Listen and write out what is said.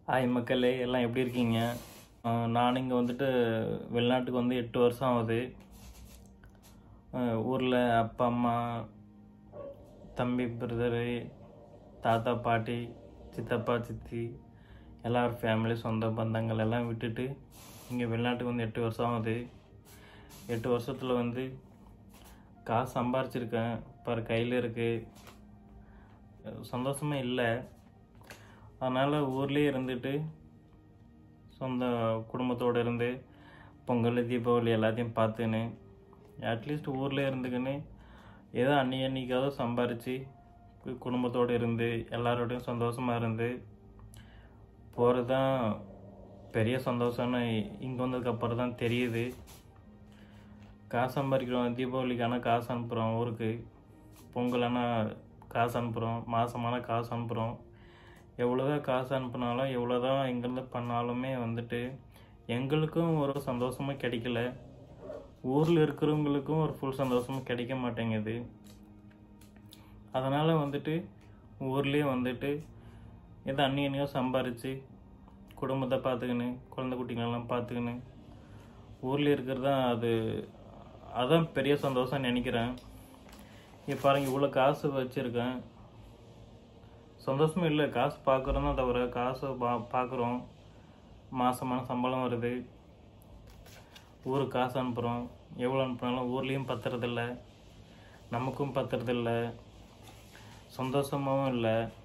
hi மக்களே எல்லாம் எப்படி இருக்கீங்க அஹ் நான் இங்கே வந்துட்டு வெளிநாட்டுக்கு வந்து எட்டு வருஷம் ஆகுது ஊரில் அப்பா அம்மா தம்பி பிரதரு தாத்தா பாட்டி சித்தப்பா சித்தி எல்லாரும் ஃபேமிலி சொந்த பந்தங்கள் எல்லாம் விட்டுட்டு இங்கே வெளிநாட்டுக்கு வந்து எட்டு வருஷம் ஆகுது எட்டு வருஷத்தில் வந்து காசு சம்பாரிச்சிருக்கேன் பாரு கையில் இருக்குது சந்தோஷமே இல்லை அதனால் ஊர்லேயே இருந்துட்டு சொந்த குடும்பத்தோடு இருந்து பொங்கல் தீபாவளி எல்லாத்தையும் பார்த்துன்னு அட்லீஸ்ட் ஊரில் இருந்துக்கின்னு ஏதோ அன்னி அன்னிக்காவது சம்பாரித்து குடும்பத்தோடு இருந்து எல்லாரோடையும் சந்தோஷமாக இருந்து போகிறது தான் பெரிய சந்தோஷம்னு இங்கே வந்ததுக்கப்புறம் தான் தெரியுது காசு சம்பாதிக்கிறோம் தீபாவளிக்கான காசு அனுப்புகிறோம் ஊருக்கு பொங்கலான காசு அனுப்புகிறோம் மாதமான காசு அனுப்புகிறோம் எவ்வளோதான் காசு அனுப்புனாலும் எவ்வளோதான் எங்கேருந்து பண்ணாலுமே வந்துட்டு எங்களுக்கும் ஒரு சந்தோஷமும் கிடைக்கல ஊரில் இருக்கிறவங்களுக்கும் ஒரு ஃபுல் சந்தோஷமும் கிடைக்க மாட்டேங்குது அதனால் வந்துட்டு ஊர்லேயே வந்துட்டு எதோ அன்னி அன்னியோ சம்பாரித்து குடும்பத்தை பார்த்துக்கின்னு குழந்தை குட்டிங்களெல்லாம் பார்த்துக்கின்னு ஊரில் இருக்கிறது தான் அது அதான் பெரிய சந்தோஷம் நினைக்கிறேன் இப்போ பாருங்க இவ்வளோ காசு வச்சுருக்கேன் சந்தோஷமும் இல்லை காசு பார்க்குறோம் தான் தவிர காசு பா பார்க்குறோம் மாதமான சம்பளம் வருது ஊருக்கு காசு அனுப்புகிறோம் எவ்வளோ அனுப்புனாலும் ஊர்லேயும் பத்துறதில்ல நமக்கும் பத்துறதில்ல சந்தோஷமாகவும் இல்லை